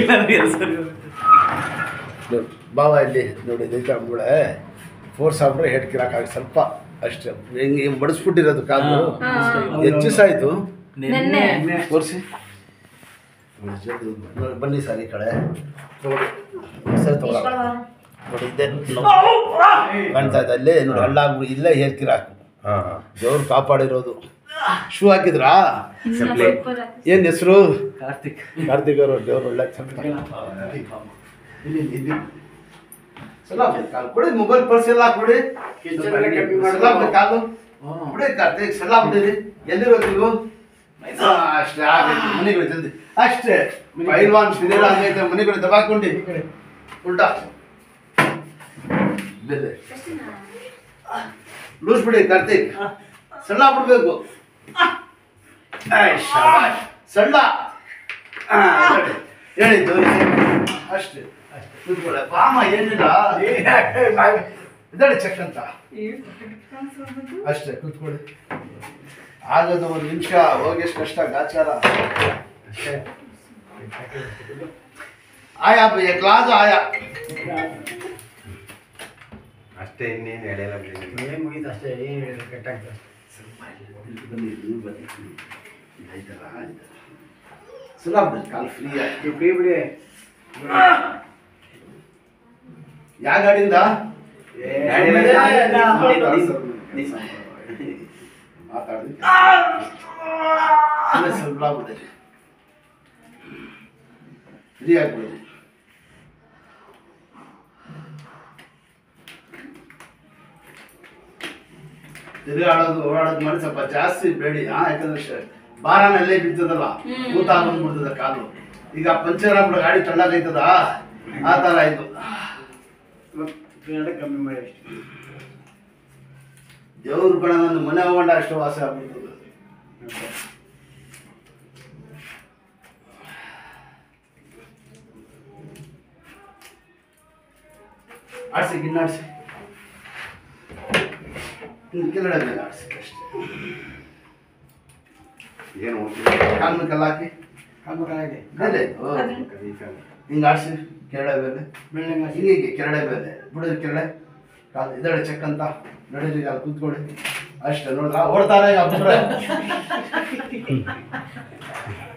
ಬಾವ ಇಲ್ಲಿ ನೋಡಿ ಇದೈತೆ ಅಂಬುಳೆ ಫೋರ್ಸ್ ಆಗ್ಬಿಟ್ರೆ ಹೆಡ್ ಕಿರಾಕಾಗಿ ಸ್ವಲ್ಪ ಅಷ್ಟೇ ಹಿಂಗೆ ಹಿಂಗೆ ಬಡಿಸ್ಬಿಟ್ಟಿರೋದು ಕಾಲು ಹೆಚ್ಚು ಸಾಯ್ತು ನೆನ್ನೆ ತೋರಿಸಿ ಬನ್ನಿ ಸರ್ ಈ ಕಡೆ ನೋಡಿ ಸರಿ ತಗೊಳ ನೋಡಿ ಇದೆ ಕಾಣ್ತಾ ಇದೆ ಅಲ್ಲೇ ನೋಡಿ ಹಳ್ಳಾಗ್ಬಿಡಿ ಇಲ್ಲೇ ಹೇರ್ ಕಿರಾಕು ದೇವ್ರು ಕಾಪಾಡಿರೋದು ಶೂ ಹಾಕಿದ್ರಾ ಏನು ಹೆಸರು ಕಾರ್ತಿಕ್ ಕಾರ್ತಿಕ್ ಅವರು ದೇವ್ರು ಒಳ್ಳೆ ಚಂದ ಇಲ್ಲಿ ಇಲ್ಲಿ ಸಲ ಕಾಲು ಕೊಡಿ ಮೊಬೈಲ್ ಪರ್ಸ್ ಎಲ್ಲ ಕೊಡಿ ಸಲ ಕಾಲು ಕೊಡಿ ಕಾರ್ತಿಕ್ ಸಲ ಬಿಡಿರಿ ಎಲ್ಲಿರೋದು ನೀವು ಆ, ಅಷ್ಟೇ ಆಗೈತೆ ಮನೆಗಳು ಜಲ್ದಿ ಅಷ್ಟೇ ಪೈಲ್ವಾನ್ ಫಿದೇಲ್ ಆಗೈತೆ ಮನೆಗಳು ದಬಾಕೊಂಡಿ ಉಲ್ಟಾ ಬೆಲೆ ಲೂಸ್ ಬಿಡಿ ಕಾರ್ತಿಕ್ ಸಣ್ಣ ಬಿಡ್ಬೇಕು ಆಯ್, ಶಾಬಾಷ್. ಸಣ್ಣ ಆ, ಹೇಳಿ. ಹೇಳಿ ತೋರಿಸಿ ಅಷ್ಟೇ ಅಷ್ಟೇ ಕೂತ್ಕೊಳ್ಳಿ ಬಾಮ ಏನಿಲ್ಲ ಇದ್ದಾಳೆ ಚೆಕ್ ಅಂತ ಅಷ್ಟೇ ಕೂತ್ಕೊಳ್ಳಿ ಆಗದು ಒಂದು ನಿಮಿಷ ಹೋಗಿ ಎಷ್ಟು ಕಷ್ಟ ಗಾಚಾರ ಅಷ್ಟೇ ಆಯಾ ಭಯ್ಯ ಕ್ಲಾಸ್ ಆಯಾ ಅಷ್ಟೇ ಇನ್ನೇನು ಹೇಳಿಲ್ಲ ಏನ್ ಮುಗೀತು ಅಷ್ಟೇ ಏನ್ ಹೇಳಿದ್ರು ಕೆಟ್ಟಾಗ್ತದೆ ಬನ್ನಿ ನೀವು ಬನ್ನಿ ಆಯ್ತಲ್ಲ ಆಯ್ತಲ್ಲ ಸುಲಭ ಕಾಲು ಫ್ರೀ ಆಯ್ತು ನೀವು ಫ್ರೀ ಬಿಡಿ ಯಾವ ಗಾಡಿಯಿಂದ ಮಾತಾಡಿ ಸ್ವಲ್ಪ ಆಗ್ಬಿಟ್ಟಿದೆ ಫ್ರೀ ಆಗ್ಬಿಡಿದೆ ತಿರುಗಾಡೋದು ಓಡಾಡೋದು ಮಾಡಿ ಸ್ವಲ್ಪ ಜಾಸ್ತಿ ಬೇಡಿ ಹಾ ಯಾಕಂದ್ರೆ ಶ- ಭಾರನಲ್ಲೇ ಬಿಡ್ತದಲ್ಲ ಊತ ಬಂದ್ಬಿಡ್ತದ ಕಾಲು ಈಗ ಪಂಚರ್ ಆಗ್ಬಿಡ ಗಾಡಿ ತಳ್ಳಾಗೈತದ ಆ ಥರ ಆಯ್ತು ಕಮ್ಮಿ ಮಾಡಿ ಅಷ್ಟೇ ದೇವ್ರ ಕಣ ನನ್ನ ಮನೆ ಹೋಗೊಂಡ ಅಷ್ಟು ವಾಸ ಆಗ್ಬಿಡ್ತದೆ ಆಡ್ಸಿ ಗಿನ್ನಾಡ್ಸಿ ಹಿಂಗೆ ಕೆಳಗಡೆ ಮೇಲೆ ಆಡ್ಸಿ ಅಷ್ಟೇ ಏನು ಕಾಲು ಕಲ್ಲ ಹಾಕಿ ಕಾಮಕಾಲಾಗೆ ಮೇಲೆ ಹಿಂಗೆ ಆಡ್ಸಿ ಕೆರಳೆ ಮೇಲೆ ಬೆಳ್ಳಂಗ ಹಿಂಗೆ ಹಿಂಗೆ ಕೆರಳೆ ಮೇಲೆ ಬಿಡೋದು ಕೆರಳೆ ಕಾಲು ಇದಳೆ ಚೆಕ್ ಅಂತ ನಡೀರಿ ಅಲ್ಲಿ ಕೂತ್ಕೊಳ್ಳಿ ಅಷ್ಟೇ ನೋಡ್ರ ಓಡ್ತಾರೆ ಈಗ ಬಿಟ್ರೆ